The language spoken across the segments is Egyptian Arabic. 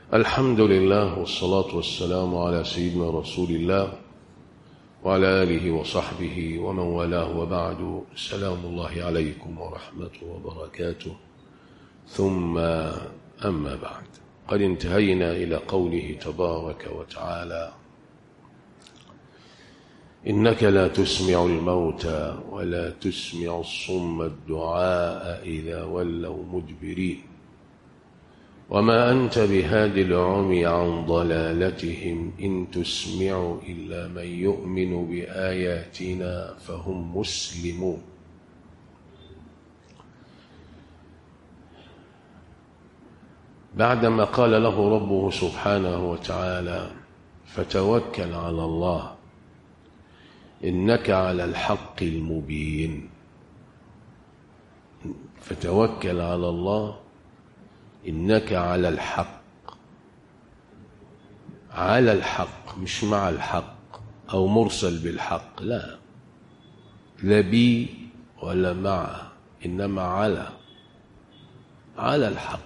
الحمد لله والصلاة والسلام على سيدنا رسول الله وعلى آله وصحبه ومن والاه وبعد سلام الله عليكم ورحمته وبركاته ثم أما بعد قد انتهينا إلى قوله تبارك وتعالى إنك لا تسمع الموتى ولا تسمع الصم الدعاء إذا ولوا مدبرين وما أنت بهاد العمي عن ضلالتهم إن تسمع إلا من يؤمن بآياتنا فهم مسلمون بعدما قال له ربه سبحانه وتعالى فتوكل على الله إنك على الحق المبين فتوكل على الله إنك على الحق على الحق مش مع الحق أو مرسل بالحق لا لا بي ولا مع إنما على على الحق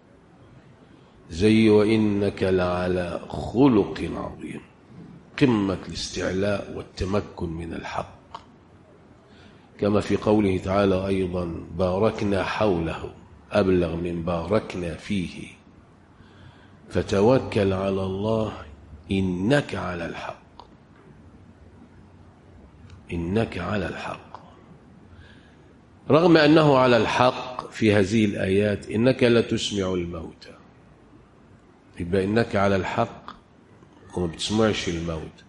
زي وإنك لعلى خلق عظيم قمة الاستعلاء والتمكن من الحق كما في قوله تعالى أيضا باركنا حوله أبلغ من باركنا فيه فتوكل على الله إنك على الحق إنك على الحق رغم أنه على الحق في هذه الآيات إنك لا تسمع الموتى يبقى إنك على الحق وما بتسمعش الموت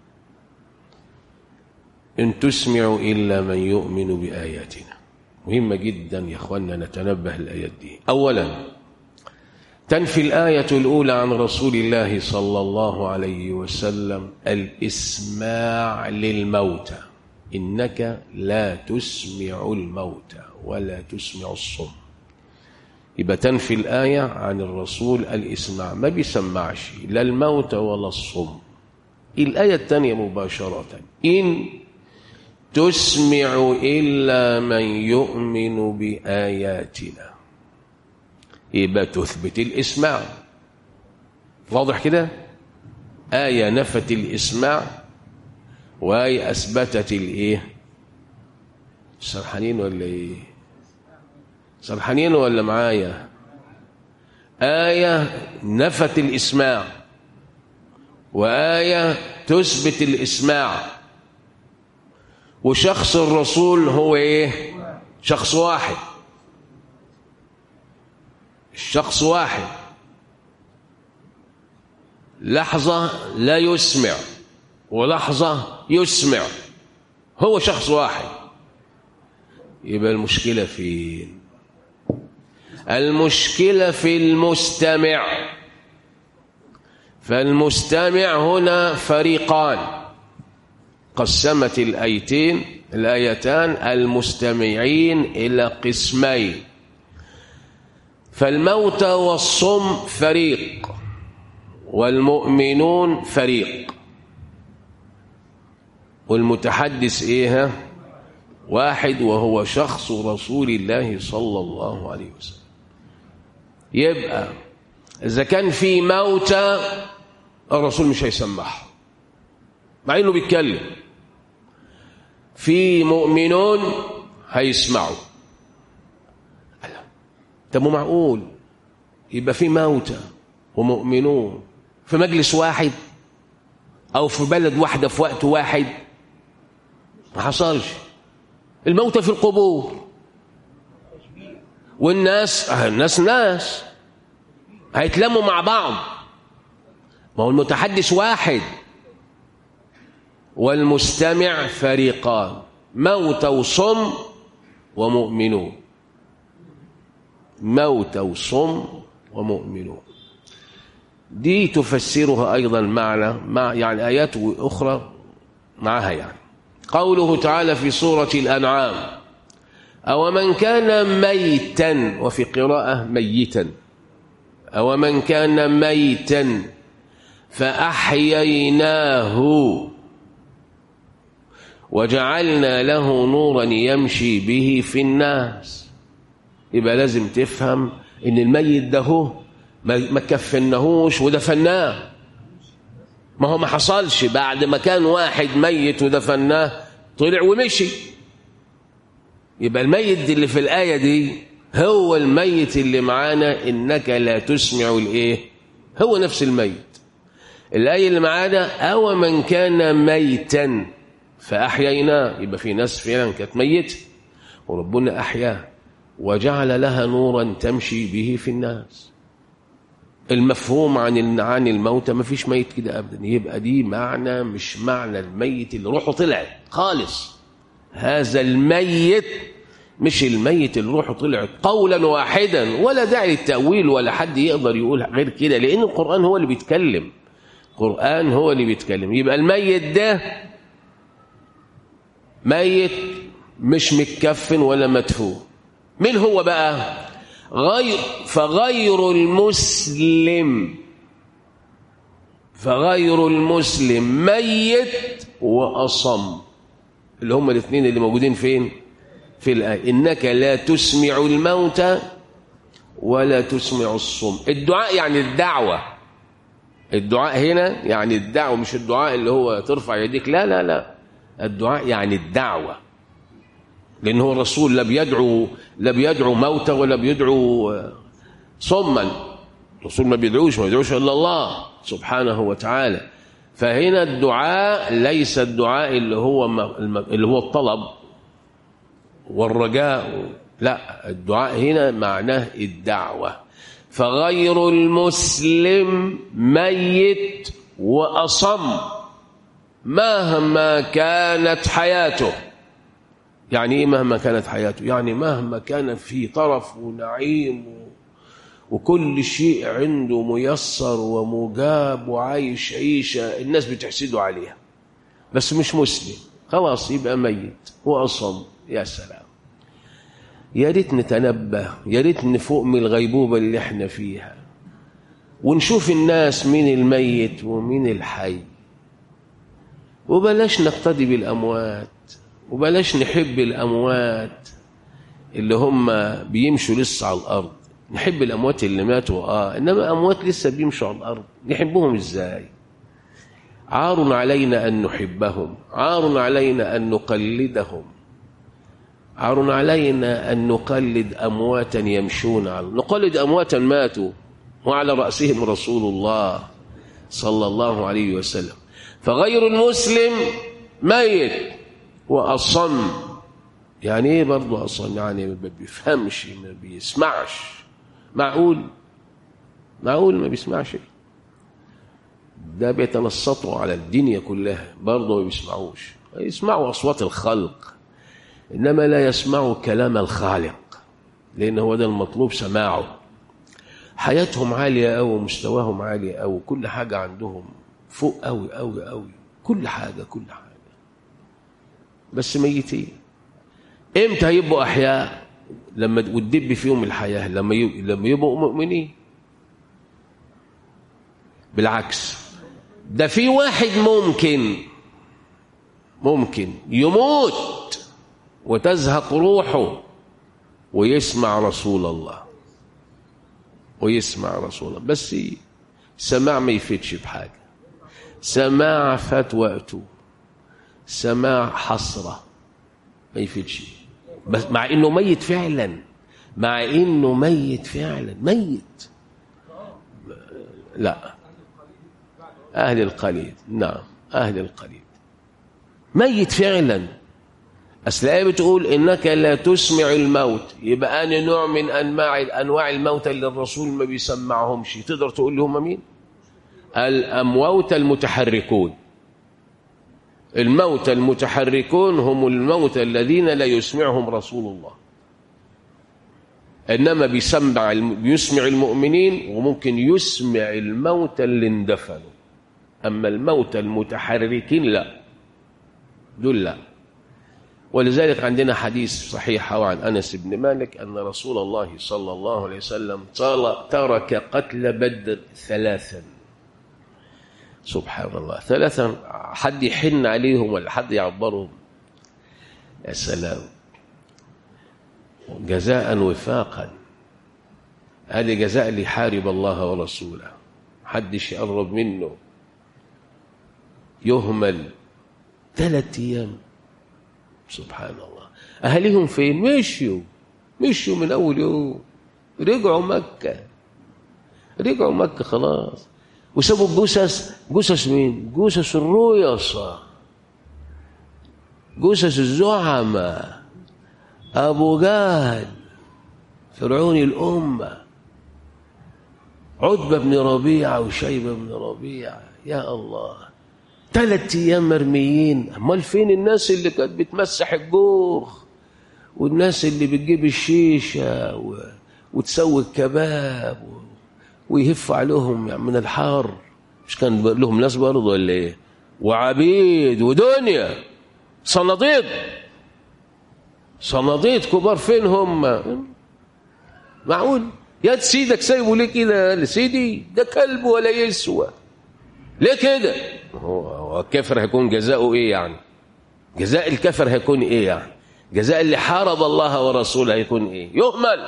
إن تسمع إلا من يؤمن بآياتنا مهمة جدا يا أخوانا نتنبه الآيات دي أولا تنفي الآية الأولى عن رسول الله صلى الله عليه وسلم الإسماع للموتى إنك لا تسمع الموتى ولا تسمع الصم يبقى تنفي الآية عن الرسول الإسماع ما بيسمعش لا الموت ولا الصم الآية الثانية مباشرة إن تسمع إلا من يؤمن بآياتنا يبقى تثبت الإسماع واضح كده آية نفت الإسماع وآية أثبتت الإيه سرحانين ولا إيه سرحانين ولا معايا آية نفت الإسماع وآية تثبت الإسماع وشخص الرسول هو إيه شخص واحد الشخص واحد لحظة لا يسمع ولحظة يسمع هو شخص واحد يبقى المشكلة فين المشكلة في المستمع فالمستمع هنا فريقان قسمت الآيتين الآيتان المستمعين إلى قسمين فالموتى والصم فريق والمؤمنون فريق والمتحدث إيه واحد وهو شخص رسول الله صلى الله عليه وسلم يبقى إذا كان في موتى الرسول مش هيسمعه مع إنه بيتكلم في مؤمنون هيسمعوا طب معقول يبقى في موتى ومؤمنون في مجلس واحد أو في بلد واحدة في وقت واحد ما حصلش الموتى في القبور والناس الناس ناس هيتلموا مع بعض ما هو المتحدث واحد والمستمع فريقان موت وصم ومؤمنون موت وصم ومؤمنون دي تفسرها أيضا معنى مع يعني آيات أخرى معها يعني قوله تعالى في سورة الأنعام أو من كان ميتا وفي قراءة ميتا أو من كان ميتا فأحييناه وجعلنا له نورا يمشي به في الناس يبقى لازم تفهم ان الميت ده هو ما ما كفناهوش ودفناه ما هو ما حصلش بعد ما كان واحد ميت ودفناه طلع ومشي يبقى الميت دي اللي في الآية دي هو الميت اللي معانا إنك لا تسمع الإيه هو نفس الميت الآية اللي معانا أو من كان ميتا فأحييناه يبقى في ناس فعلا كانت ميتة وربنا أحياه وجعل لها نورا تمشي به في الناس المفهوم عن عن الموتى ما فيش ميت كده ابدا يبقى دي معنى مش معنى الميت اللي روحه طلعت خالص هذا الميت مش الميت اللي روحه طلعت قولا واحدا ولا داعي للتأويل ولا حد يقدر يقول غير كده لأن القرآن هو اللي بيتكلم القرآن هو اللي بيتكلم يبقى الميت ده ميت مش متكفن ولا مدفون مين هو بقى غير فغير المسلم فغير المسلم ميت وأصم اللي هم الاثنين اللي موجودين فين في الآية إنك لا تسمع الموتى ولا تسمع الصم الدعاء يعني الدعوة الدعاء هنا يعني الدعوة مش الدعاء اللي هو ترفع يديك لا لا لا الدعاء يعني الدعوة لأن هو الرسول لا بيدعو لا بيدعو موتى ولا بيدعو صما الرسول ما بيدعوش ما بيدعوش إلا الله سبحانه وتعالى فهنا الدعاء ليس الدعاء اللي هو اللي هو الطلب والرجاء لا الدعاء هنا معناه الدعوة فغير المسلم ميت وأصم مهما كانت حياته يعني ايه مهما كانت حياته يعني مهما كان في طرف ونعيم وكل شيء عنده ميسر ومجاب وعايش عيشة الناس بتحسده عليها بس مش مسلم خلاص يبقى ميت وأصم يا سلام يا ريت نتنبه يا ريت نفوق من الغيبوبة اللي احنا فيها ونشوف الناس مين الميت ومين الحي وبلاش نقتدي بالأموات وبلاش نحب الأموات اللي هم بيمشوا لسه على الأرض نحب الأموات اللي ماتوا آه إنما أموات لسه بيمشوا على الأرض نحبهم إزاي عار علينا أن نحبهم عار علينا أن نقلدهم عار علينا أن نقلد أمواتا يمشون على نقلد أمواتا ماتوا وعلى رأسهم رسول الله صلى الله عليه وسلم فغير المسلم ميت وأصم يعني ايه برضه أصم يعني ما بيفهمش ما بيسمعش معقول معقول ما بيسمعش ده بيتنصتوا على الدنيا كلها برضه ما بيسمعوش يسمعوا أصوات الخلق إنما لا يسمعوا كلام الخالق لأن هو ده المطلوب سماعه حياتهم عالية أوي ومستواهم عالي أوي كل حاجة عندهم فوق أوي أوي أوي كل حاجة كل حاجة بس ميتين امتى هيبقوا أحياء لما وتدب فيهم الحياة لما لما يبقوا مؤمنين بالعكس ده في واحد ممكن ممكن يموت وتزهق روحه ويسمع رسول الله ويسمع رسول الله بس سماع ما يفيدش بحاجة سماع فات وقته سماع حسرة ما يفيدش بس مع انه ميت فعلا مع انه ميت فعلا ميت لا اهل القليل نعم اهل القليل ميت فعلا اصل الايه بتقول انك لا تسمع الموت يبقى انا نوع من انواع انواع الموت اللي الرسول ما بيسمعهمش تقدر تقول لي هم مين الاموات المتحركون الموتى المتحركون هم الموتى الذين لا يسمعهم رسول الله انما بيسمع بيسمع المؤمنين وممكن يسمع الموتى اللي اندفنوا اما الموتى المتحركين لا دول لا ولذلك عندنا حديث صحيح عن انس بن مالك ان رسول الله صلى الله عليه وسلم ترك قتل بدر ثلاثا سبحان الله ثلاثا حد يحن عليهم ولا حد يعبرهم يا سلام جزاء وفاقا هذا جزاء اللي يحارب الله ورسوله محدش يقرب منه يهمل ثلاث ايام سبحان الله اهاليهم فين مشيوا مشيوا من اول يوم رجعوا مكه رجعوا مكه خلاص وسابوا الجثث جثث مين جثث الريصه جثث الزعماء ابو جهل فرعون الامه عتبه بن ربيعه وشيبه بن ربيعه يا الله ثلاث ايام مرميين امال فين الناس اللي كانت بتمسح الجوخ والناس اللي بتجيب الشيشه و... وتسوي الكباب و... ويهف عليهم يعني من الحار مش كان لهم ناس برضه ولا ايه وعبيد ودنيا صناديد صناديد كبار فين هم معقول يا سيدك سايبه ليه كده يا سيدي ده كلب ولا يسوى ليه كده هو الكافر هيكون جزاؤه ايه يعني جزاء الكافر هيكون ايه يعني جزاء اللي حارب الله ورسوله هيكون ايه يهمل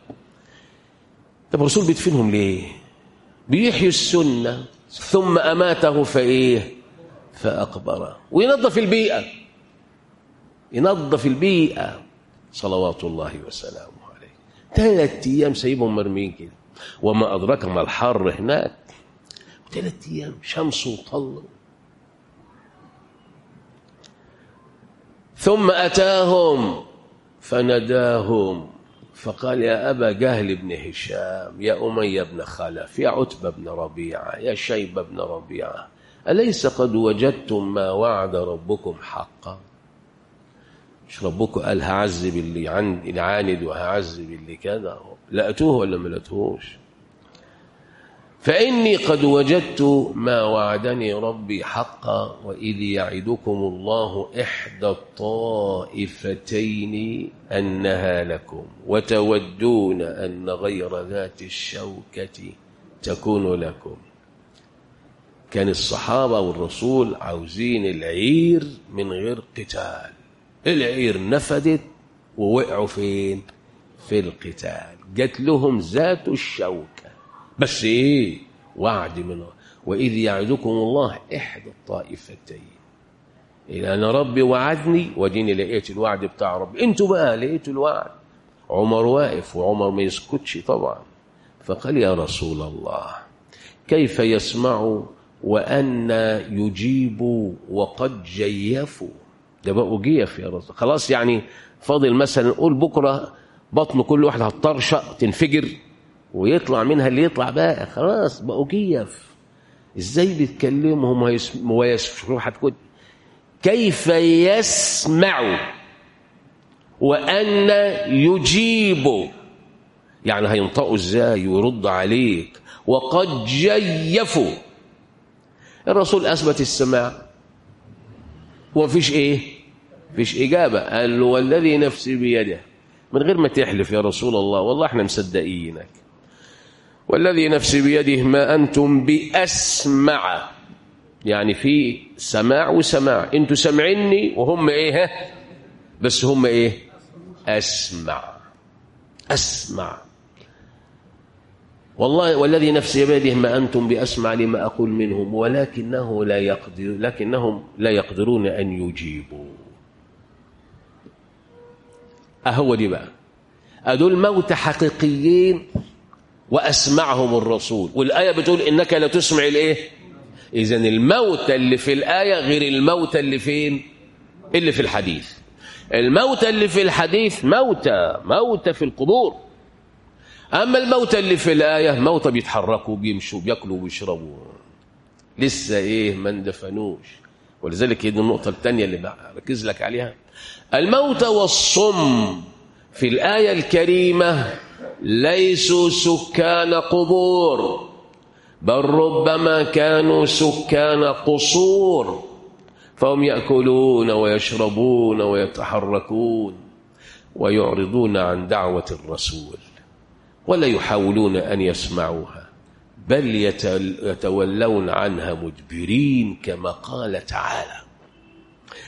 طب الرسول بيدفنهم ليه بيحيي السنة ثم أماته فإيه فأقبره وينظف البيئة ينظف البيئة صلوات الله وسلامه عليه ثلاث أيام سيبهم مرمين كده وما أدرك ما الحر هناك ثلاث أيام شمس وطل ثم أتاهم فنداهم فقال يا أبا جهل بن هشام يا أمية بن خلف يا عتبة بن ربيعة يا شيبة بن ربيعة أليس قد وجدتم ما وعد ربكم حقا مش ربكم قال هعذب اللي عند عاند وهعذب اللي كذا لقيتوه ولا ما لقيتوهوش فإني قد وجدت ما وعدني ربي حقا وإذ يعدكم الله إحدى الطائفتين أنها لكم وتودون أن غير ذات الشوكة تكون لكم كان الصحابة والرسول عاوزين العير من غير قتال العير نفدت ووقعوا فين في القتال جات لهم ذات الشوكة بس ايه وعد منه واذ يعدكم الله احدى الطائفتين الى انا ربي وعدني وديني لقيت الوعد بتاع ربي انتوا بقى لقيتوا الوعد عمر واقف وعمر ما يسكتش طبعا فقال يا رسول الله كيف يسمع وأن يجيب وقد جيفوا ده بقوا جيف يا رسول خلاص يعني فاضل مثلا نقول بكرة بطن كل واحد هتطرشق تنفجر ويطلع منها اللي يطلع بقى خلاص بقوا جيف ازاي بيتكلموا هم ويسمعوا هتكون كيف يسمع وأن يجيب يعني هينطقوا ازاي ويرد عليك وقد جيفوا الرسول أثبت السماع ومفيش ايه مفيش إجابة قال له والذي نفسي بيده من غير ما تحلف يا رسول الله والله احنا مصدقينك والذي نفسي بيده ما أنتم بأسمع يعني في سماع وسماع انتوا سامعيني وهم ايه ها بس هم ايه أسمع أسمع والله والذي نفسي بيده ما أنتم بأسمع لما أقول منهم ولكنه لا يقدر لكنهم لا يقدرون أن يجيبوا أهو دي بقى أدول موت حقيقيين وأسمعهم الرسول والآية بتقول إنك لا تسمع الإيه إذا الموت اللي في الآية غير الموت اللي فين اللي في الحديث الموت اللي في الحديث موتى موتى في القبور أما الموتى اللي في الآية موتى بيتحركوا بيمشوا بياكلوا وبيشربوا لسه إيه ما اندفنوش ولذلك هي دي النقطة الثانية اللي بركز لك عليها الموتى والصم في الآية الكريمة ليسوا سكان قبور بل ربما كانوا سكان قصور فهم يأكلون ويشربون ويتحركون ويعرضون عن دعوة الرسول ولا يحاولون أن يسمعوها بل يتولون عنها مدبرين كما قال تعالى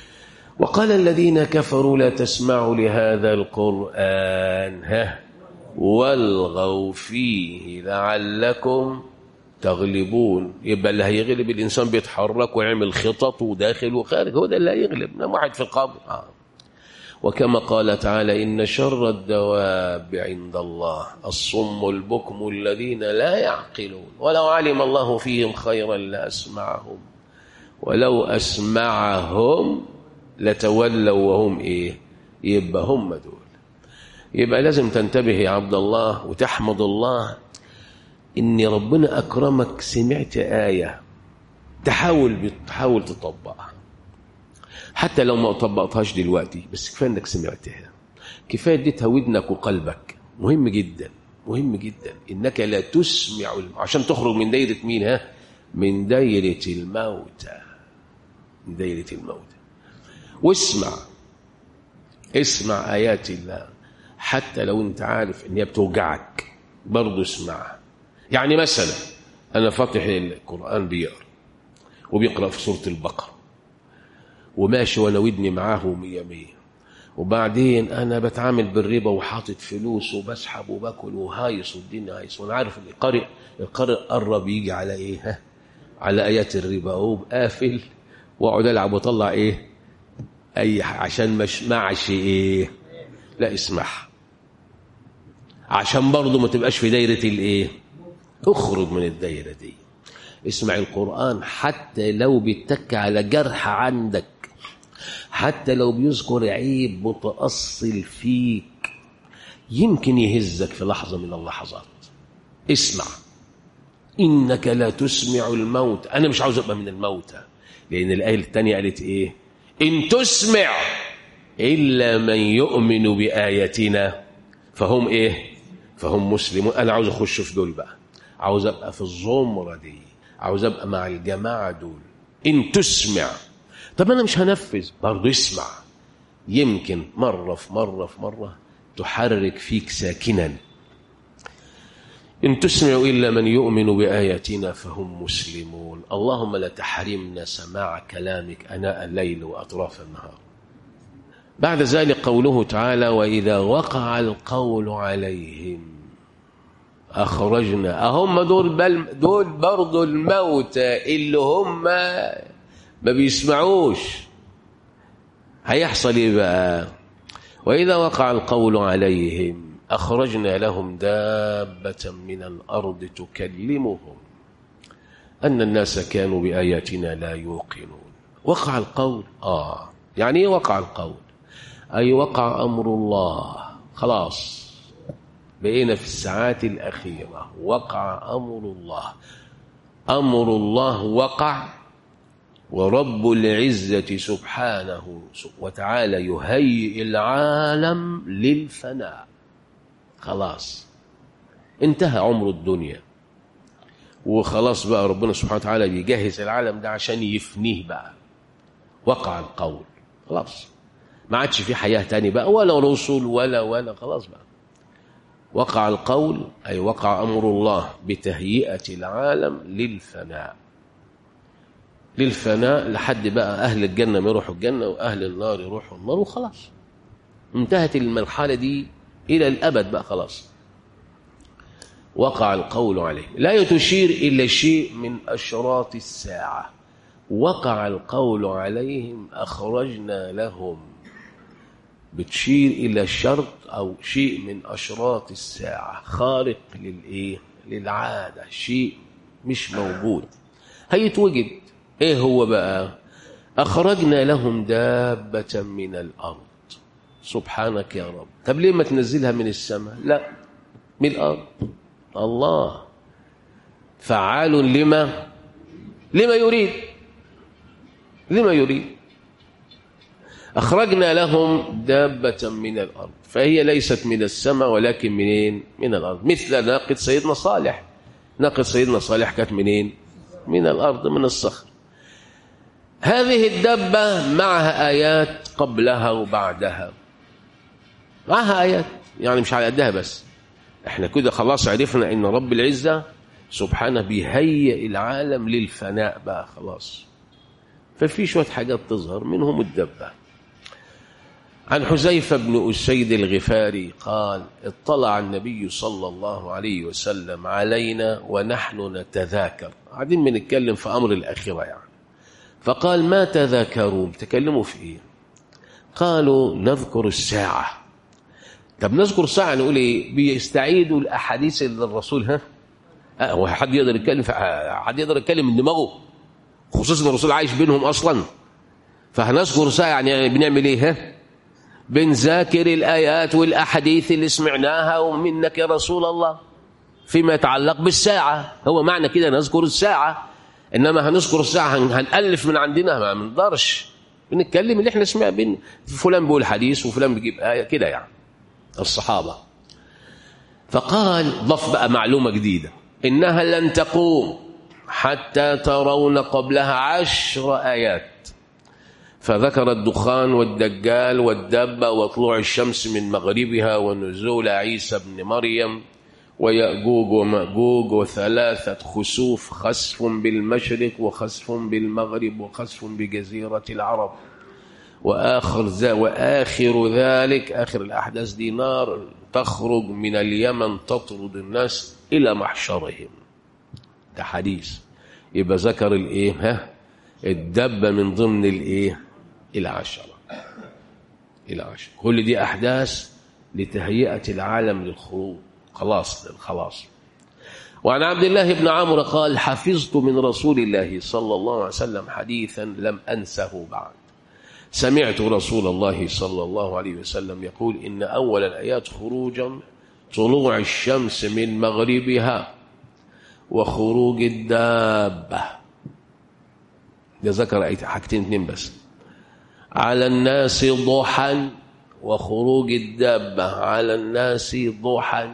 وقال الذين كفروا لا تسمعوا لهذا القرآن ها والغوا فيه لعلكم تغلبون يبقى اللي هيغلب الإنسان بيتحرك ويعمل خطط وداخل وخارج هو ده اللي هيغلب نعم واحد في القبر آه. وكما قال تعالى إن شر الدواب عند الله الصم البكم الذين لا يعقلون ولو علم الله فيهم خيرا لأسمعهم ولو أسمعهم لتولوا وهم إيه يبقى هم دول يبقى لازم تنتبه يا عبد الله وتحمد الله إن ربنا أكرمك سمعت آية تحاول تحاول تطبقها حتى لو ما طبقتهاش دلوقتي بس كفايه انك سمعتها كفايه اديتها ودنك وقلبك مهم جدا مهم جدا انك لا تسمع الم... عشان تخرج من دايره مين ها من دايره الموتى من دايره الموتى واسمع اسمع ايات الله حتى لو انت عارف ان هي بتوجعك برضه اسمعها يعني مثلا انا فاتح القران بيقرا وبيقرا في سوره البقره وماشي وانا ودني معاه مية مية وبعدين انا بتعامل بالربا وحاطط فلوس وبسحب وباكل وهايص والدنيا هايص وانا عارف ان القارئ القارئ قرب يجي على ايه ها على ايات الربا اهو قافل واقعد العب واطلع ايه اي عشان ما اسمعش ايه لا اسمعها عشان برضه ما تبقاش في دايره الايه اخرج من الدايره دي اسمع القران حتى لو بيتك على جرح عندك حتى لو بيذكر عيب متأصل فيك يمكن يهزك في لحظة من اللحظات اسمع إنك لا تسمع الموت أنا مش عاوز أبقى من الموتى لأن الآية الثانية قالت إيه إن تسمع إلا من يؤمن بآياتنا فهم إيه فهم مسلمون أنا عاوز أخش في دول بقى عاوز أبقى في الزمرة دي عاوز أبقى مع الجماعة دول إن تسمع طب أنا مش هنفذ برضه اسمع يمكن مرة في مرة في مرة تحرك فيك ساكنا إن تسمعوا إلا من يؤمن بآياتنا فهم مسلمون اللهم لا تحرمنا سماع كلامك أناء الليل وأطراف النهار بعد ذلك قوله تعالى وإذا وقع القول عليهم أخرجنا أهم دول, بل دول برضو الموتى اللي هم ما بيسمعوش هيحصل ايه بقى واذا وقع القول عليهم اخرجنا لهم دابه من الارض تكلمهم ان الناس كانوا باياتنا لا يوقنون وقع القول اه يعني ايه وقع القول اي وقع امر الله خلاص بقينا في الساعات الاخيره وقع امر الله امر الله وقع ورب العزة سبحانه وتعالى يهيئ العالم للفناء خلاص انتهى عمر الدنيا وخلاص بقى ربنا سبحانه وتعالى بيجهز العالم ده عشان يفنيه بقى وقع القول خلاص ما عادش في حياة تاني بقى ولا رسل ولا ولا خلاص بقى وقع القول أي وقع أمر الله بتهيئة العالم للفناء للفناء لحد بقى أهل الجنة ما يروحوا الجنة وأهل النار يروحوا النار وخلاص انتهت المرحلة دي إلى الأبد بقى خلاص وقع القول عليه لا تشير إلى شيء من أشراط الساعة وقع القول عليهم أخرجنا لهم بتشير إلى شرط أو شيء من أشراط الساعة خارق للإيه للعادة شيء مش موجود هيتوجد ايه هو بقى اخرجنا لهم دابة من الارض سبحانك يا رب طب ليه ما تنزلها من السماء لا من الارض الله فعال لما لما يريد لما يريد اخرجنا لهم دابة من الارض فهي ليست من السماء ولكن منين من الارض مثل ناقة سيدنا صالح ناقة سيدنا صالح كانت منين من الارض من الصخر هذه الدبة معها آيات قبلها وبعدها معها آيات يعني مش على قدها بس احنا كده خلاص عرفنا ان رب العزة سبحانه بيهيئ العالم للفناء بقى خلاص ففي شوية حاجات تظهر منهم الدبة عن حذيفة بن أسيد الغفاري قال اطلع النبي صلى الله عليه وسلم علينا ونحن نتذاكر قاعدين بنتكلم في أمر الآخرة يعني فقال ما تذاكرون تكلموا في إيه قالوا نذكر الساعة طب نذكر الساعة نقول إيه بيستعيدوا الأحاديث اللي الرسول ها أه هو حد يقدر يتكلم في حد يقدر يتكلم من دماغه خصوصا الرسول عايش بينهم أصلا فهنذكر ساعة يعني بنعمل إيه ها بنذاكر الآيات والأحاديث اللي سمعناها ومنك يا رسول الله فيما يتعلق بالساعة هو معنى كده نذكر الساعة إنما هنذكر الساعة هنألف من عندنا ما بنقدرش بنتكلم اللي احنا سمع بين فلان بيقول حديث وفلان بيجيب آية كده يعني الصحابة فقال ضف بقى معلومة جديدة إنها لن تقوم حتى ترون قبلها عشر آيات فذكر الدخان والدجال والدابة وطلوع الشمس من مغربها ونزول عيسى بن مريم ويأجوج ومأجوج وثلاثة خسوف خسف بالمشرق وخسف بالمغرب وخسف بجزيرة العرب وآخر, ذا وآخر ذلك آخر الأحداث دي نار تخرج من اليمن تطرد الناس إلى محشرهم ده حديث يبقى ذكر الإيه ها الدبة من ضمن الإيه العشرة العشرة كل دي أحداث لتهيئة العالم للخروج خلاص للخلاص وعن عبد الله بن عمرو قال حفظت من رسول الله صلى الله عليه وسلم حديثا لم أنسه بعد سمعت رسول الله صلى الله عليه وسلم يقول إن أول الآيات خروجا طلوع الشمس من مغربها وخروج الدابة ده ذكر حاجتين اتنين بس على الناس ضحى وخروج الدابة على الناس ضحى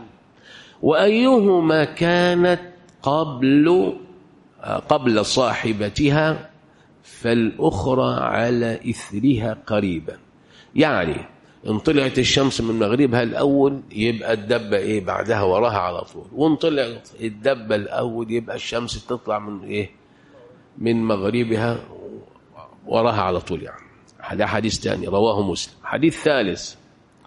وأيهما كانت قبل قبل صاحبتها فالأخرى على إثرها قريبا يعني إن طلعت الشمس من مغربها الأول يبقى الدبة إيه بعدها وراها على طول وإن طلعت الدبة الأول يبقى الشمس تطلع من إيه من مغربها وراها على طول يعني هذا حديث ثاني رواه مسلم حديث ثالث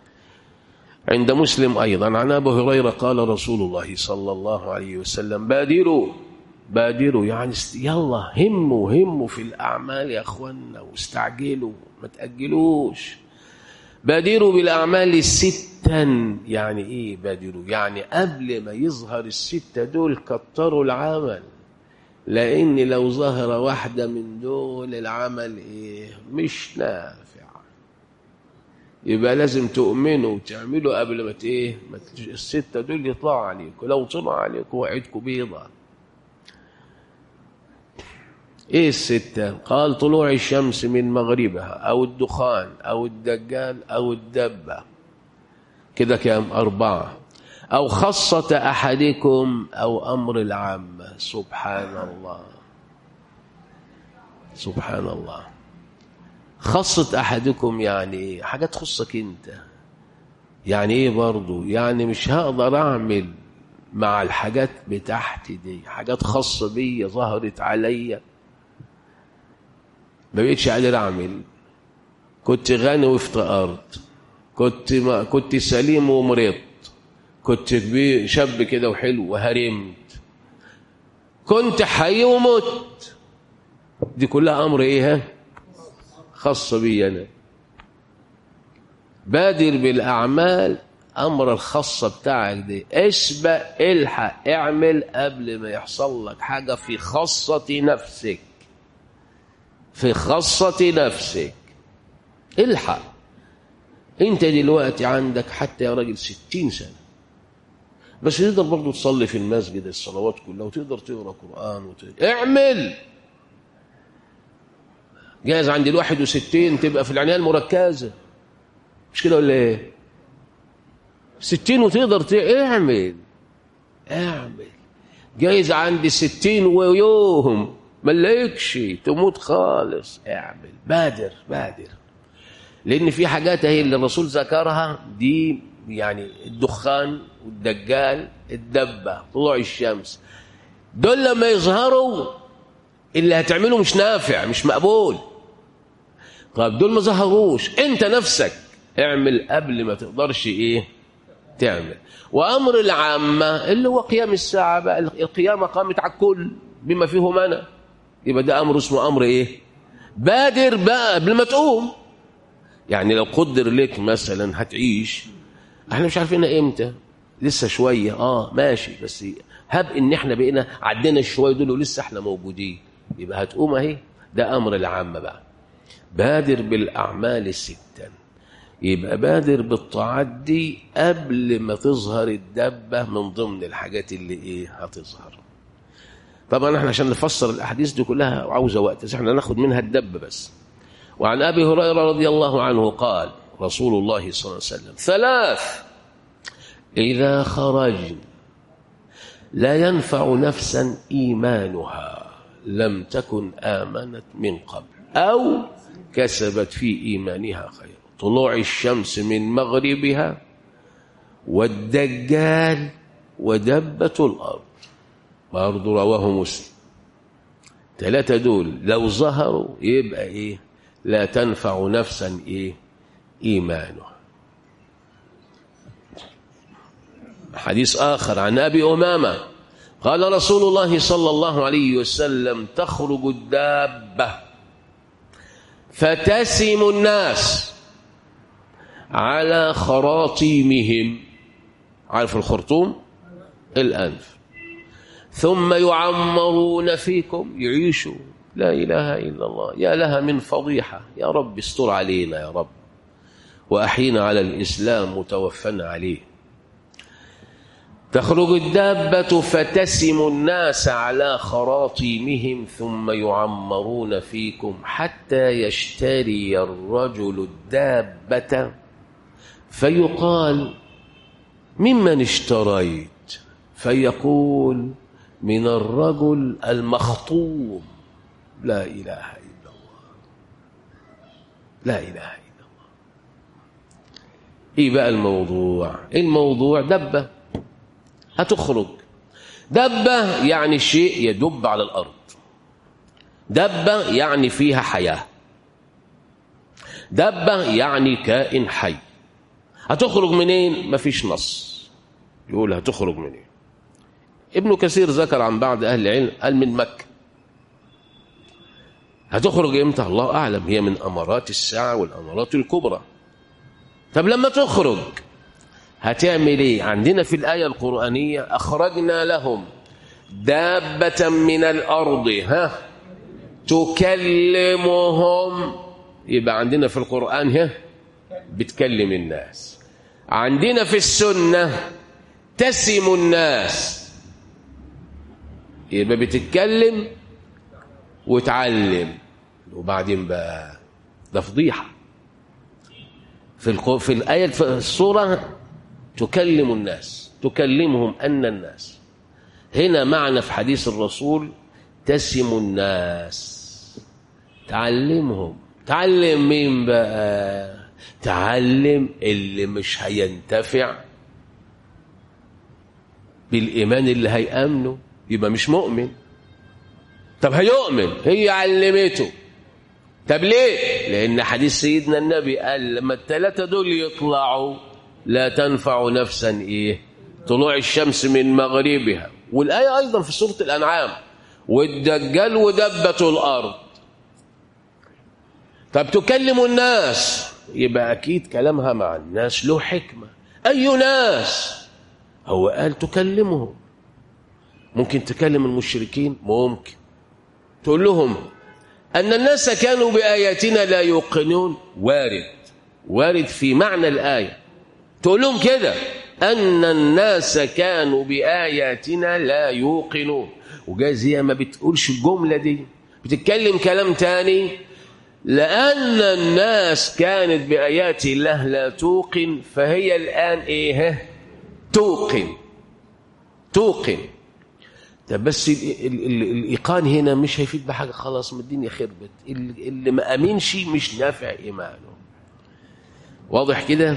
عند مسلم أيضا عن أبي هريرة قال رسول الله صلى الله عليه وسلم بادروا بادروا يعني يلا هموا هموا في الأعمال يا أخوانا واستعجلوا ما تأجلوش بادروا بالأعمال ستا يعني إيه بادروا يعني قبل ما يظهر الستة دول كتروا العمل لأن لو ظهر واحدة من دول العمل إيه مش نافع يبقى لازم تؤمنوا وتعملوا قبل ما ايه ما الستة دول يطلعوا عليكم لو طلعوا عليكم وعدكم بيضة ايه الستة قال طلوع الشمس من مغربها او الدخان او الدجال او الدبة كده كام أربعة أو خاصة أحدكم أو أمر العامة سبحان الله سبحان الله خاصة أحدكم يعني حاجة تخصك أنت يعني إيه برضو يعني مش هقدر أعمل مع الحاجات بتاعتي دي حاجات خاصة بي ظهرت عليا ما بقيتش قادر أعمل كنت غني وافتقرت كنت ما كنت سليم ومرضت كنت شاب كده وحلو وهرمت كنت حي ومت دي كلها أمر إيه ها خاصة بي أنا بادر بالأعمال أمر الخاصة بتاعك دي اسبق الحق اعمل قبل ما يحصل لك حاجة في خاصة نفسك في خاصة نفسك الحق انت دلوقتي عندك حتى يا راجل ستين سنة بس تقدر برضه تصلي في المسجد الصلوات كلها وتقدر تقرا قرآن وتقدر. اعمل جايز عند الواحد وستين تبقى في العناية المركزة مش كده ولا ايه ستين وتقدر ت... اعمل اعمل جايز عند ستين ويوم ملكش تموت خالص اعمل بادر بادر لان في حاجات اهي اللي الرسول ذكرها دي يعني الدخان والدجال الدبه طلوع الشمس دول لما يظهروا اللي هتعمله مش نافع مش مقبول طيب دول ما ظهروش انت نفسك اعمل قبل ما تقدرش ايه تعمل وامر العامه اللي هو قيام الساعه بقى القيامه قامت على الكل بما فيهم انا يبقى ده امر اسمه امر ايه بادر بقى قبل ما تقوم يعني لو قدر لك مثلا هتعيش احنا مش عارفين امتى لسه شويه اه ماشي بس هب ان احنا بقينا عدينا الشويه دول ولسه احنا موجودين يبقى هتقوم اهي ده امر العامه بقى بادر بالاعمال ستا يبقى بادر بالطاعات دي قبل ما تظهر الدبه من ضمن الحاجات اللي ايه هتظهر طبعا احنا عشان نفسر الاحاديث دي كلها عاوزه وقت بس احنا ناخد منها الدبه بس وعن ابي هريره رضي الله عنه قال رسول الله صلى الله عليه وسلم ثلاث اذا خرجن لا ينفع نفسا ايمانها لم تكن امنت من قبل او كسبت في ايمانها خيرا طلوع الشمس من مغربها والدجال ودبه الارض برضه رواه مسلم ثلاثه دول لو ظهروا يبقى ايه لا تنفع نفسا ايه ايمانها حديث اخر عن ابي امامه قال رسول الله صلى الله عليه وسلم تخرج الدابه فتسم الناس على خراطيمهم عارف الخرطوم الانف ثم يعمرون فيكم يعيشوا لا اله الا الله يا لها من فضيحه يا رب استر علينا يا رب واحينا على الاسلام وتوفنا عليه تخرج الدابة فتسم الناس على خراطيمهم ثم يعمرون فيكم حتى يشتري الرجل الدابة فيقال ممن اشتريت فيقول من الرجل المخطوم لا إله إلا الله لا إله إلا الله إيه بقى الموضوع الموضوع دبة هتخرج دبة يعني شيء يدب على الأرض دبة يعني فيها حياة دبة يعني كائن حي هتخرج منين مفيش نص يقول هتخرج منين ابن كثير ذكر عن بعض أهل العلم قال من مكة هتخرج امتى الله أعلم هي من أمارات الساعة والأمارات الكبرى طب لما تخرج هتعمل ايه عندنا في الآية القرآنية أخرجنا لهم دابة من الأرض ها تكلمهم يبقى عندنا في القرآن ها بتكلم الناس عندنا في السنة تسم الناس يبقى بتتكلم وتعلم وبعدين بقى ده فضيحة في في الآية في الصورة تكلم الناس تكلمهم أن الناس هنا معنى في حديث الرسول تسم الناس تعلمهم تعلم مين بقى تعلم اللي مش هينتفع بالإيمان اللي هيأمنه يبقى مش مؤمن طب هيؤمن هي علمته طب ليه لأن حديث سيدنا النبي قال لما الثلاثة دول يطلعوا لا تنفع نفسا إيه طلوع الشمس من مغربها والآية أيضا في سورة الأنعام والدجال ودبة الأرض طب تكلم الناس يبقى أكيد كلامها مع الناس له حكمة أي ناس هو قال تكلمهم ممكن تكلم المشركين ممكن تقول لهم أن الناس كانوا بآياتنا لا يوقنون وارد وارد في معنى الآية تقول لهم كده أن الناس كانوا بآياتنا لا يوقنون وجايز هي ما بتقولش الجملة دي بتتكلم كلام تاني لأن الناس كانت بآيات الله لا توقن فهي الآن إيه توقن توقن طب بس ال ال ال الإيقان هنا مش هيفيد بحاجة خلاص ما الدنيا خربت اللي, اللي ما أمنش مش نافع إيمانه واضح كده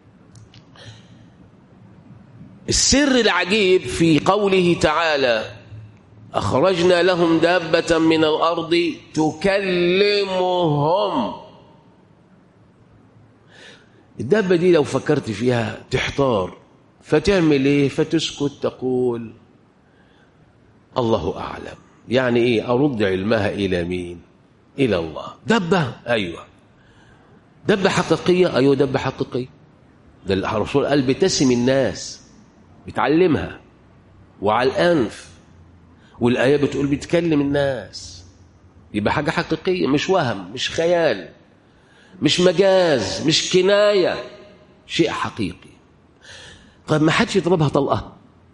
السر العجيب في قوله تعالى أخرجنا لهم دابة من الأرض تكلمهم الدابة دي لو فكرت فيها تحتار فتعمل ايه فتسكت تقول الله أعلم يعني ايه أرد علمها إلى مين إلى الله دبة أيوة دبة حقيقية أيوة دبة حقيقية ده الرسول قال بتسم الناس بتعلمها وعلى الأنف والآية بتقول بتكلم الناس يبقى حاجة حقيقية مش وهم مش خيال مش مجاز مش كناية شيء حقيقي طيب ما حدش يضربها طلقة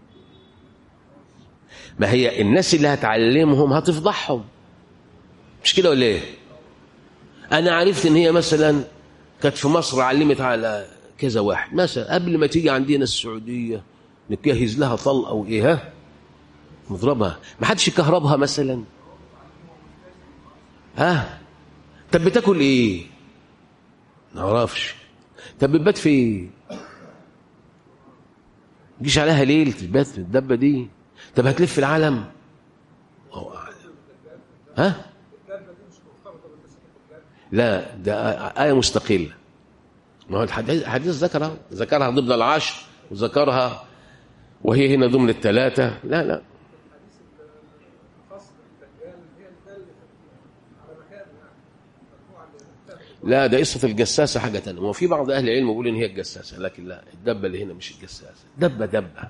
ما هي الناس اللي هتعلمهم هتفضحهم مش كده ولا ايه انا عرفت ان هي مثلا كانت في مصر علمت على كذا واحد مثلا قبل ما تيجي عندنا السعوديه نجهز لها طلقه وايه ها نضربها ما حدش يكهربها مثلا ها طب بتاكل ايه ما اعرفش طب بتبات في ايه تجيش عليها ليل تبات الدبه دي طب هتلف العالم الله اعلم ها لا ده آية مستقلة ما هو الحديث الحديث ذكرها ذكرها ضمن العشر وذكرها وهي هنا ضمن الثلاثة لا لا لا ده قصة الجساسة حاجة تانية وفي بعض أهل العلم يقول إن هي الجساسة لكن لا الدبة اللي هنا مش الجساسة دبة دبة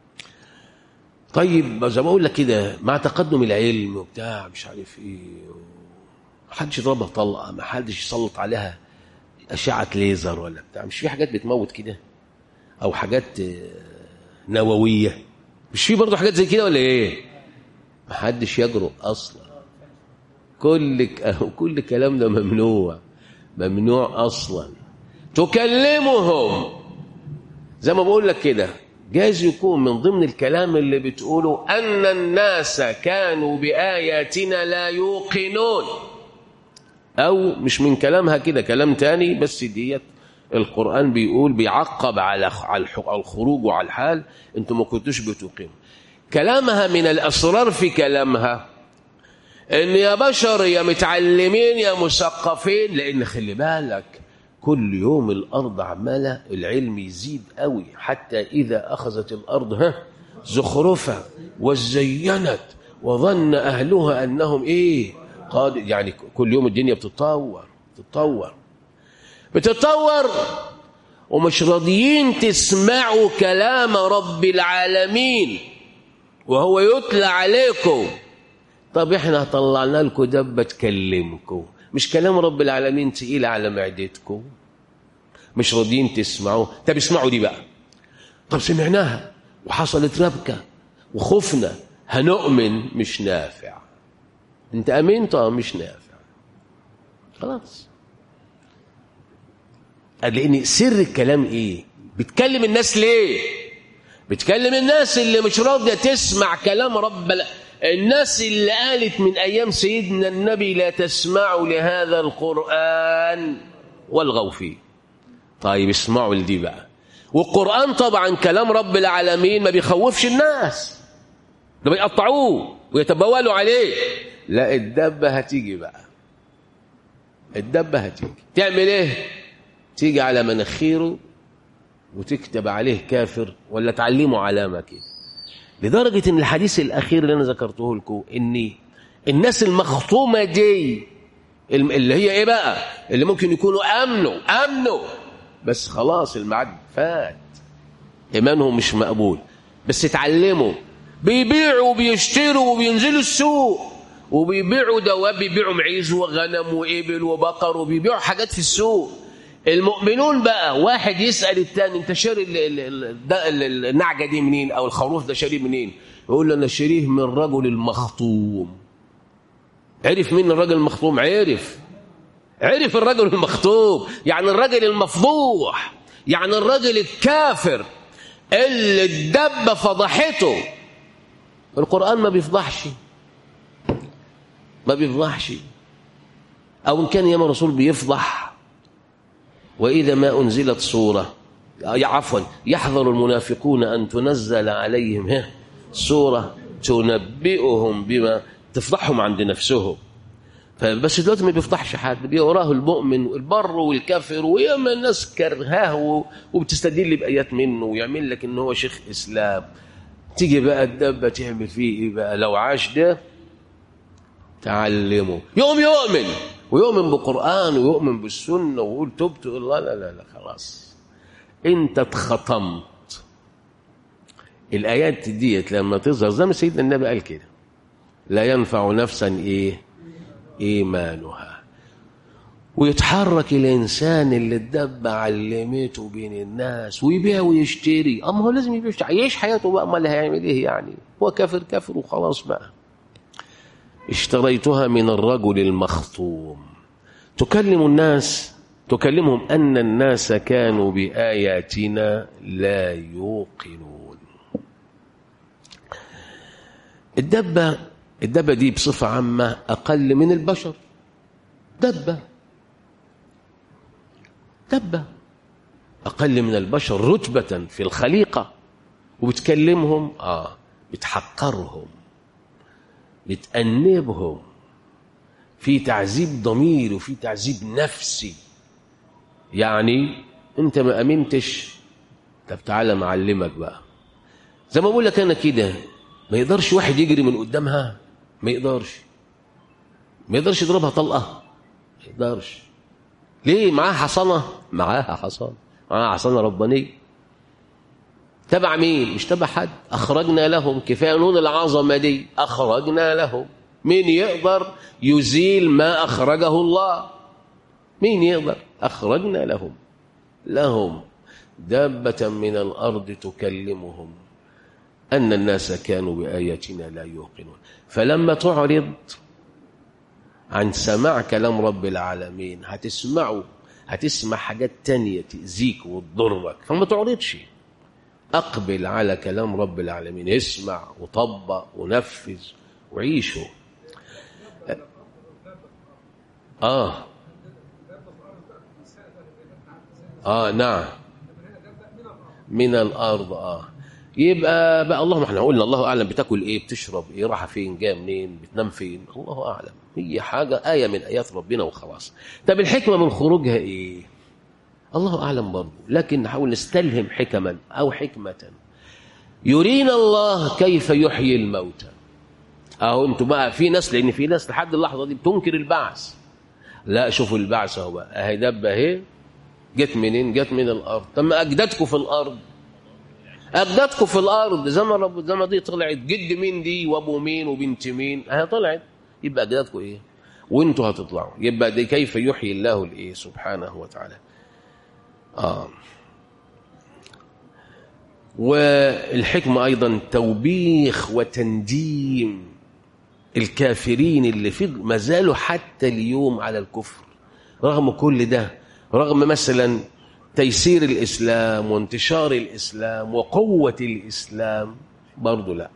طيب زي ما أقول لك كده مع تقدم العلم وبتاع مش عارف إيه ما حدش يضربها طلقة ما حدش يسلط عليها أشعة ليزر ولا بتاع مش في حاجات بتموت كده أو حاجات نووية مش في برضه حاجات زي كده ولا إيه ما حدش يجرؤ أصلا كل كل كلام ده ممنوع ممنوع اصلا تكلمهم زي ما بقول لك كده جايز يكون من ضمن الكلام اللي بتقوله ان الناس كانوا باياتنا لا يوقنون او مش من كلامها كده كلام تاني بس ديت القران بيقول بيعقب على على الخروج وعلى الحال انتم ما كنتوش بتوقنوا كلامها من الاسرار في كلامها ان يا بشر يا متعلمين يا مثقفين لان خلي بالك كل يوم الارض عماله العلم يزيد قوي حتى اذا اخذت الارض ها زخرفها وزينت وظن اهلها انهم ايه قاد يعني كل يوم الدنيا بتتطور بتتطور بتتطور ومش راضيين تسمعوا كلام رب العالمين وهو يتلى عليكم طب احنا طلعنا لكم دبه تكلمكم مش كلام رب العالمين تقيل على معدتكم مش راضيين تسمعوه طب اسمعوا دي بقى طب سمعناها وحصلت ربكه وخفنا هنؤمن مش نافع انت امنت اه مش نافع خلاص لان سر الكلام ايه بتكلم الناس ليه بتكلم الناس اللي مش راضيه تسمع كلام رب الناس اللي قالت من ايام سيدنا النبي لا تسمعوا لهذا القران والغوا فيه طيب اسمعوا لدي بقى والقران طبعا كلام رب العالمين ما بيخوفش الناس ده بيقطعوه ويتبولوا عليه لا الدبه هتيجي بقى الدبه هتيجي تعمل ايه تيجي على مناخيره وتكتب عليه كافر ولا تعلمه علامه كده لدرجة ان الحديث الاخير اللي انا ذكرته لكم ان الناس المخطومة دي اللي هي ايه بقى اللي ممكن يكونوا امنوا امنوا بس خلاص الميعاد فات ايمانهم مش مقبول بس اتعلموا بيبيعوا وبيشتروا وبينزلوا السوق وبيبيعوا دواب بيبيعوا معيز وغنم وابل وبقر وبيبيعوا حاجات في السوق المؤمنون بقى واحد يسأل الثاني انت شاري النعجة دي منين او الخروف ده شاريه منين يقول له انا شاريه من الرجل المخطوم عرف مين الرجل المخطوم عرف عرف الرجل المخطوب يعني الرجل المفضوح يعني الرجل الكافر اللي الدبة فضحته القرآن ما بيفضحش ما بيفضحش أو إن كان ياما رسول بيفضح وإذا ما أنزلت صورة عفوا يحذر المنافقون أن تنزل عليهم سورة تنبئهم بما تفضحهم عند نفسهم فبس دلوقتي ما بيفضحش حد بيوراه المؤمن البر والكافر وياما الناس كرهاه وبتستدل بايات منه ويعمل لك ان هو شيخ اسلام تيجي بقى الدبه تعمل فيه ايه بقى لو عاش ده تعلمه يوم يؤمن ويؤمن بالقران ويؤمن بالسنه ويقول تبت الله لا لا لا خلاص انت اتخطمت الايات ديت لما تظهر زي ما سيدنا النبي قال كده لا ينفع نفسا ايه ايمانها ويتحرك الانسان اللي الدب علمته بين الناس ويبيع ويشتري اما هو لازم يبيع ويشتري يعيش حياته بقى امال هيعمل ايه يعني هو كافر كافر وخلاص بقى اشتريتها من الرجل المخطوم تكلم الناس تكلمهم ان الناس كانوا باياتنا لا يوقنون الدبه الدبه دي بصفه عامه اقل من البشر دبه دبه اقل من البشر رتبه في الخليقه وبتكلمهم اه بتحقرهم بتأنبهم في تعذيب ضمير وفي تعذيب نفسي يعني انت ما امنتش طب تعالى معلمك بقى زي ما بقول لك انا كده ما يقدرش واحد يجري من قدامها ما يقدرش ما يقدرش يضربها طلقه ما يقدرش ليه معاها حصانه معاها حصانه معاها حصانه ربانيه تبع مين مش تبع حد اخرجنا لهم كفايه نون العظمه دي اخرجنا لهم مين يقدر يزيل ما اخرجه الله مين يقدر اخرجنا لهم لهم دابه من الارض تكلمهم ان الناس كانوا باياتنا لا يوقنون فلما تعرض عن سماع كلام رب العالمين هتسمعوا هتسمع حاجات تانية تأذيك وتضرك فما تعرضش أقبل على كلام رب العالمين اسمع وطبق ونفذ وعيشه آه آه نعم من الأرض آه يبقى بقى اللهم احنا قلنا الله اعلم بتاكل ايه بتشرب ايه رايحه فين جايه منين بتنام فين الله اعلم هي حاجه ايه من ايات ربنا وخلاص طب الحكمه من خروجها ايه الله اعلم برضه لكن نحاول نستلهم حكما او حكمه يرينا الله كيف يحيي الموتى اهو انتوا بقى في ناس لان في ناس لحد اللحظه دي بتنكر البعث لا شوفوا البعث اهو بقى اهي دبه اهي جت منين جت من الارض طب ما اجدادكم في الارض اجدادكم في الارض زي ما رب زي ما دي طلعت جد مين دي وابو مين وبنت مين اهي طلعت يبقى اجدادكم ايه وانتوا هتطلعوا يبقى دي كيف يحيي الله الايه سبحانه وتعالى آه. والحكمة أيضا توبيخ وتنديم الكافرين اللي في ما زالوا حتى اليوم على الكفر رغم كل ده رغم مثلا تيسير الإسلام وانتشار الإسلام وقوة الإسلام برضو لا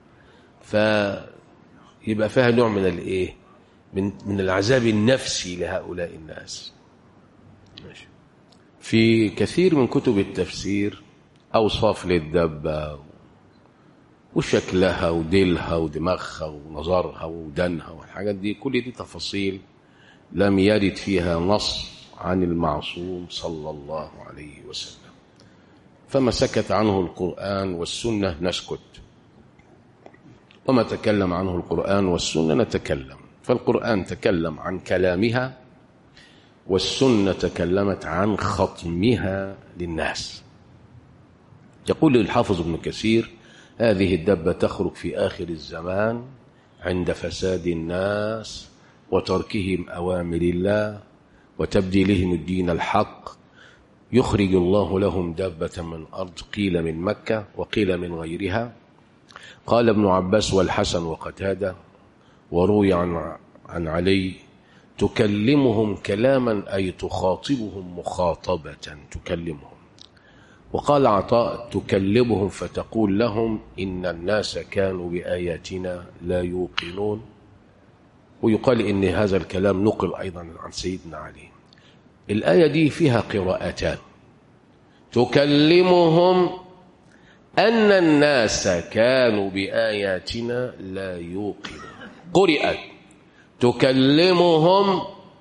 فيبقى فيها نوع من الإيه من, من العذاب النفسي لهؤلاء الناس ماشي في كثير من كتب التفسير أوصاف للدبة وشكلها وديلها ودماغها ونظرها ودنها والحاجات دي كل دي تفاصيل لم يرد فيها نص عن المعصوم صلى الله عليه وسلم فما سكت عنه القرآن والسنة نسكت وما تكلم عنه القرآن والسنة نتكلم فالقرآن تكلم عن كلامها والسنة تكلمت عن خطمها للناس يقول الحافظ ابن كثير هذه الدبة تخرج في آخر الزمان عند فساد الناس وتركهم أوامر الله وتبديلهم الدين الحق يخرج الله لهم دابة من أرض قيل من مكة وقيل من غيرها قال ابن عباس والحسن وقتادة وروي عن, عن علي تكلمهم كلاما أي تخاطبهم مخاطبة تكلمهم وقال عطاء تكلمهم فتقول لهم إن الناس كانوا بآياتنا لا يوقنون ويقال إن هذا الكلام نقل أيضا عن سيدنا علي الآية دي فيها قراءتان تكلمهم أن الناس كانوا بآياتنا لا يوقنون قرئت تكلمهم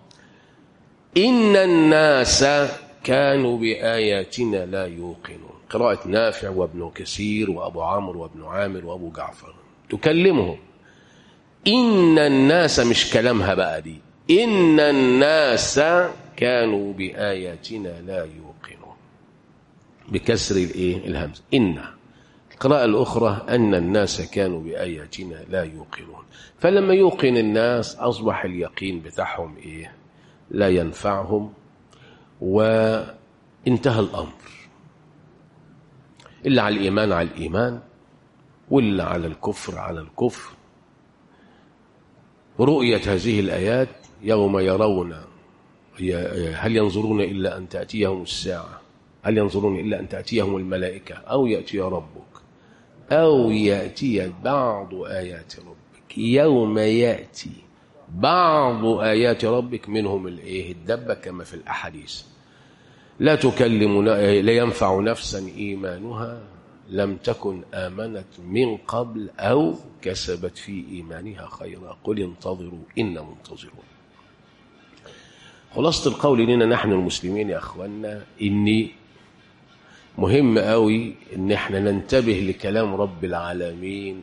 إن الناس كانوا بآياتنا لا يوقنون قراءة نافع وابن كثير وأبو عمرو وابن عامر وأبو جعفر تكلمهم إن الناس مش كلامها بقى دي إن الناس كانوا بآياتنا لا يوقنون بكسر الإيه الهمز إن القراءة الأخرى أن الناس كانوا بآياتنا لا يوقنون فلما يوقن الناس أصبح اليقين بتاعهم إيه لا ينفعهم وانتهى الأمر إلا على الإيمان على الإيمان ولا على الكفر على الكفر رؤية هذه الآيات يوم يرون هل ينظرون إلا أن تأتيهم الساعة هل ينظرون إلا أن تأتيهم الملائكة أو يأتي ربك أو يأتي بعض آيات ربك يوم يأتي بعض آيات ربك منهم الإيه الدبة كما في الأحاديث لا تكلم لا ينفع نفسا إيمانها لم تكن آمنت من قبل أو كسبت في إيمانها خيرا قل انتظروا إن منتظرون خلاصة القول لنا نحن المسلمين يا أخوانا إني مهم قوي إن احنا ننتبه لكلام رب العالمين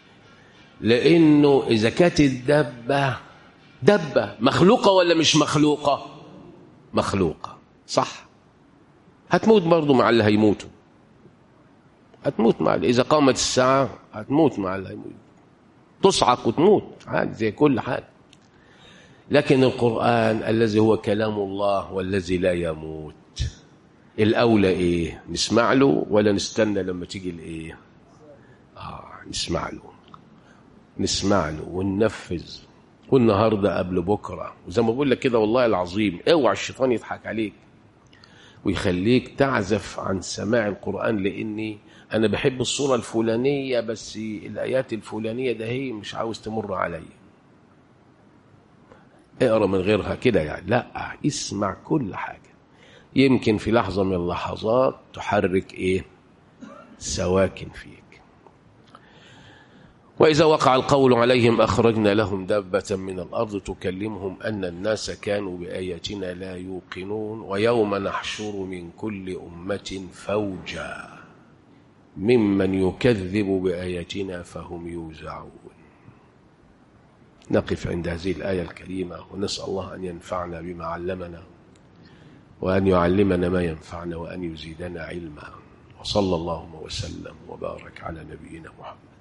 لأنه إذا كانت الدبة دبة مخلوقة ولا مش مخلوقة مخلوقة صح هتموت برضو مع اللي هيموتوا هتموت مع اللي إذا قامت الساعة هتموت مع اللي هيموت تصعق وتموت عادي زي كل حاجة لكن القرآن الذي هو كلام الله والذي لا يموت الأولى إيه نسمع له ولا نستنى لما تيجي الإيه آه نسمع له نسمع له وننفذ والنهارده قبل بكره وزي ما بقول لك كده والله العظيم اوعى الشيطان يضحك عليك ويخليك تعزف عن سماع القرآن لأني أنا بحب الصورة الفلانية بس الآيات الفلانية ده هي مش عاوز تمر عليا اقرا من غيرها كده يعني لا اسمع كل حاجة يمكن في لحظة من اللحظات تحرك ايه سواكن فيك وإذا وقع القول عليهم أخرجنا لهم دابة من الأرض تكلمهم أن الناس كانوا بآياتنا لا يوقنون ويوم نحشر من كل أمة فوجا ممن يكذب بآياتنا فهم يوزعون نقف عند هذه الآية الكريمة ونسأل الله أن ينفعنا بما علمنا وأن يعلمنا ما ينفعنا وأن يزيدنا علما وصلى اللهم وسلم وبارك على نبينا محمد